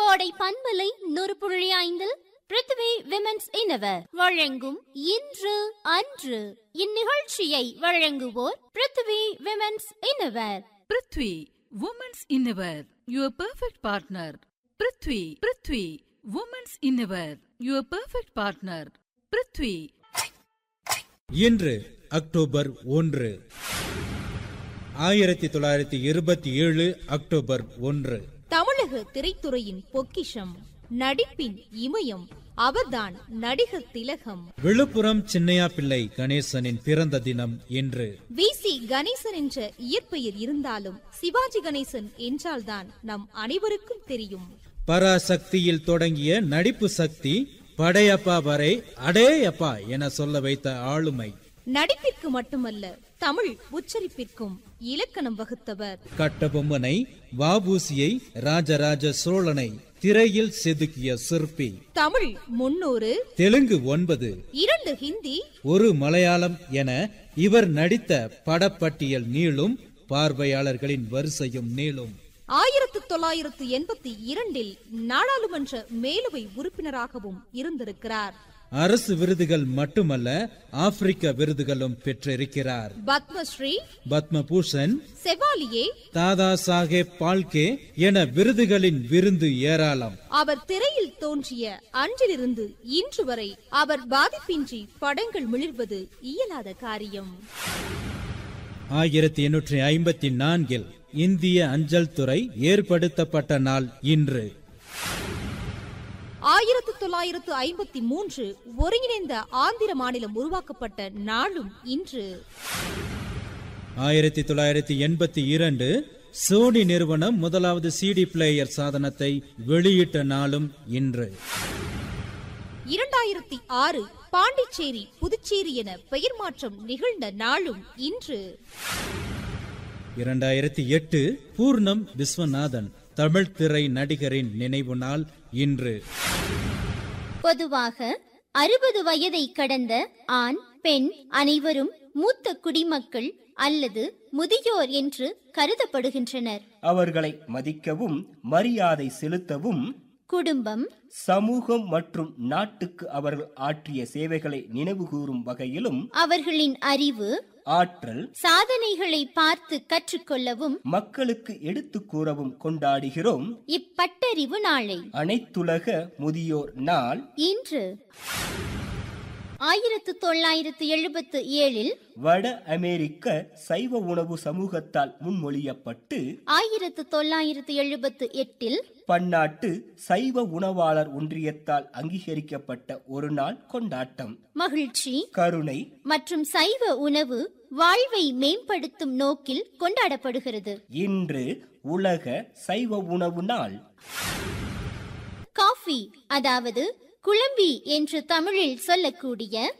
கோடை பண்பலை நூறு புள்ளி ஐந்தில் பிருத்திவி விமென்ஸ் இனவர் வழங்கும் இன்று அன்று இந்நிகழ்ச்சியை வழங்குவோர் Prithvi women's innerwear Prithvi women's innerwear your perfect partner Prithvi Prithvi women's innerwear your perfect partner Prithvi இன்று அக்டோபர் ஒன்று ஆயிரத்தி தொள்ளாயிரத்தி இருபத்தி ஏழு அக்டோபர் ஒன்று தமிழக திரைத்துறையின் பொக்கிஷம் நடிப்பின் இமயம் அவர்தான் நடிகர் திலகம் விழுப்புரம் சின்னையா பிள்ளை கணேசனின் பிறந்த தினம் இன்று வி சி கணேசன் என்ற இயற்பெயர் இருந்தாலும் சிவாஜி கணேசன் என்றால்தான் நம் அனைவருக்கும் தெரியும் பராசக்தியில் தொடங்கிய நடிப்பு சக்தி படையப்பா வரை அடேயப்பா என சொல்ல வைத்த ஆளுமை நடிப்பிற்கு மட்டுமல்ல தமிழ் உச்சரிப்பிற்கும் இலக்கணம் வகுத்தவர் கட்டபொம்மனை வாபூசியை ராஜராஜ சோழனை திரையில் செதுக்கிய சிற்பி தமிழ் முன்னூறு தெலுங்கு ஒன்பது இரண்டு ஹிந்தி ஒரு மலையாளம் என இவர் நடித்த படப்பட்டியல் நீளும் பார்வையாளர்களின் வரிசையும் நீளும் ஆயிரத்து தொள்ளாயிரத்து எண்பத்தி இரண்டில் நாடாளுமன்ற மேலுவை உறுப்பினராகவும் இருந்திருக்கிறார் அரசு விருதுகள் மட்டுமல்ல ஆப்பிரிக்க விருதுகளும் பெற்றிருக்கிறார் பத்மஸ்ரீ பத்மபூஷன் செவாலியே தாதா சாஹேப் பால்கே என விருதுகளின் விருந்து ஏராளம் அவர் திரையில் தோன்றிய அன்றிலிருந்து இன்று வரை அவர் பாதிப்பின்றி படங்கள் மிளிர்வது இயலாத காரியம் ஆயிரத்தி எண்ணூற்றி ஐம்பத்தி நான்கில் இந்திய அஞ்சல் துறை ஏற்படுத்தப்பட்ட நாள் இன்று ஆயிரத்து தொள்ளாயிரத்து ஐம்பத்தி மூன்று ஒருங்கிணைந்த ஆந்திர மாநிலம் உருவாக்கப்பட்ட நாளும் இன்று ஆயிரத்தி தொள்ளாயிரத்தி எண்பத்தி இரண்டு சோனி நிறுவனம் முதலாவது சிடி பிளேயர் சாதனத்தை வெளியிட்ட நாளும் இன்று இரண்டாயிரத்தி ஆறு பாண்டிச்சேரி புதுச்சேரி என பெயர் மாற்றம் நிகழ்ந்த நாளும் இன்று இரண்டாயிரத்தி எட்டு பூர்ணம் விஸ்வநாதன் தமிழ் திரை நடிகரின் நினைவு நாள் இன்று பொதுவாக அறுபது வயதை கடந்த ஆண் பெண் அனைவரும் மூத்த குடிமக்கள் அல்லது முதியோர் என்று கருதப்படுகின்றனர் அவர்களை மதிக்கவும் மரியாதை செலுத்தவும் குடும்பம் சமூகம் மற்றும் நாட்டுக்கு அவர்கள் ஆற்றிய சேவைகளை நினைவுகூரும் வகையிலும் அவர்களின் அறிவு ஆற்றல் சாதனைகளை பார்த்து கற்றுக்கொள்ளவும் மக்களுக்கு எடுத்துக் கூறவும் கொண்டாடுகிறோம் இப்பட்டறிவு நாளை அனைத்துலக முதியோர் நாள் இன்று ஆயிரத்து தொள்ளாயிரத்து எழுபத்து ஏழில் வட அமெரிக்க சைவ உணவு சமூகத்தால் முன்மொழியப்பட்டு ஆயிரத்து தொள்ளாயிரத்து எழுபத்து எட்டில் பன்னாட்டு சைவ உணவாளர் ஒன்றியத்தால் அங்கீகரிக்கப்பட்ட ஒரு நாள் கொண்டாட்டம் மகிழ்ச்சி கருணை மற்றும் சைவ உணவு வாழ்வை மேம்படுத்தும் நோக்கில் கொண்டாடப்படுகிறது இன்று உலக சைவ உணவு நாள் காஃபி அதாவது குழம்பி என்று தமிழில் சொல்லக்கூடிய